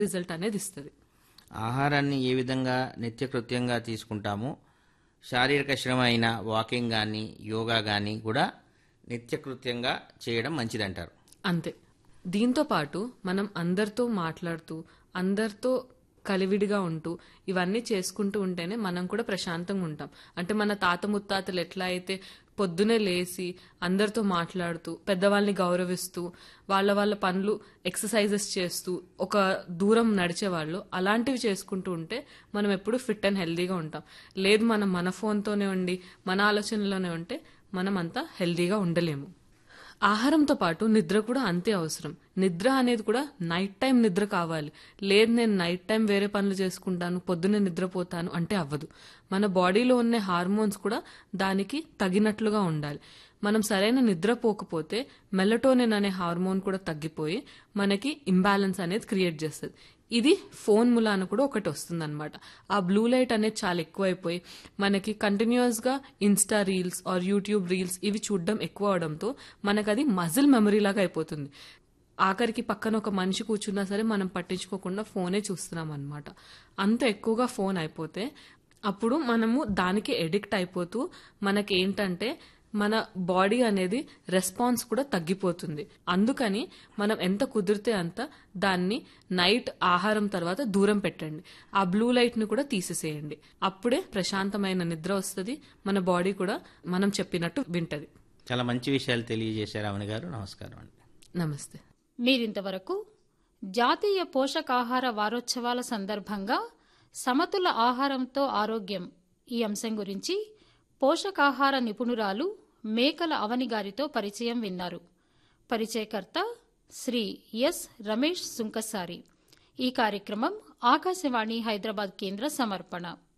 result అనేది ఇస్తుంది ఆహారాన్ని ఏ విధంగా నిత్యకృత్యంగా తీసుకుంటామో శారీరక శ్రమ అయిన వాకింగ్ కానీ యోగా కానీ కూడా నిత్యకృత్యంగా చేయడం మంచిదంటారు అంతే దీంతో పాటు మనం అందరితో మాట్లాడుతూ అందరితో కలివిడిగా ఉంటూ ఇవన్నీ చేసుకుంటూ ఉంటేనే మనం కూడా ప్రశాంతంగా ఉంటాం అంటే మన తాత ముత్తాతలు ఎట్లా అయితే పొద్దునే లేచి అందరితో మాట్లాడుతూ పెద్దవాళ్ళని గౌరవిస్తూ వాళ్ళ వాళ్ళ పనులు ఎక్సర్సైజెస్ చేస్తూ ఒక దూరం నడిచేవాళ్ళు అలాంటివి చేసుకుంటూ ఉంటే మనం ఎప్పుడు ఫిట్ అండ్ హెల్దీగా ఉంటాం లేదు మనం మన ఫోన్తోనే ఉండి మన ఆలోచనలోనే ఉంటే మనం అంతా హెల్దీగా ఉండలేము ఆహారంతో పాటు నిద్ర కూడా అంతే అవసరం నిద్ర అనేది కూడా నైట్ టైం నిద్ర కావాలి లేదు నేను నైట్ టైం వేరే పనులు చేసుకుంటాను పొద్దున్నే నిద్రపోతాను అంటే అవ్వదు మన బాడీలో ఉన్న హార్మోన్స్ కూడా దానికి తగినట్లుగా ఉండాలి మనం సరైన నిద్ర పోకపోతే మెలటోనిన్ అనే హార్మోన్ కూడా తగ్గిపోయి మనకి ఇంబ్యాలెన్స్ అనేది క్రియేట్ చేస్తుంది ఇది ఫోన్ ములాన కూడా ఒకటి వస్తుంది ఆ బ్లూ లైట్ అనేది చాలా ఎక్కువైపోయి మనకి కంటిన్యూస్ గా Insta reels or YouTube reels ఇవి చూడడం ఎక్కువ అవడంతో మనకు అది మజిల్ మెమరీ లాగా అయిపోతుంది ఆఖరికి పక్కన ఒక మనిషి కూర్చున్నా సరే మనం పట్టించుకోకుండా ఫోనే చూస్తున్నాం అనమాట అంత ఎక్కువగా ఫోన్ అయిపోతే అప్పుడు మనము దానికి ఎడిక్ట్ అయిపోతూ మనకి ఏంటంటే మన బాడీ అనేది రెస్పాన్స్ కూడా తగ్గిపోతుంది అందుకని మనం ఎంత కుదిరితే అంత దాన్ని నైట్ ఆహారం తర్వాత దూరం పెట్టండి ఆ బ్లూ లైట్ ని కూడా తీసేసేయండి అప్పుడే ప్రశాంతమైన నిద్ర వస్తుంది మన బాడీ కూడా మనం చెప్పినట్టు వింటది చాలా మంచి విషయాలు తెలియజేశారు అవని గారు నమస్కారం అండి నమస్తే మీరింతవరకు జాతీయ పోషకాహార వారోత్సవాల సందర్భంగా సమతుల ఆహారంతో ఆరోగ్యం ఈ అంశం గురించి పోషకాహార నిపుణురాలు మేకల అవని గారితో పరిచయం విన్నారు పరిచయకర్త శ్రీ ఎస్ రమేష్ సుంకసారి ఈ కార్యక్రమం ఆకాశవాణి హైదరాబాద్ కేంద్ర సమర్పణ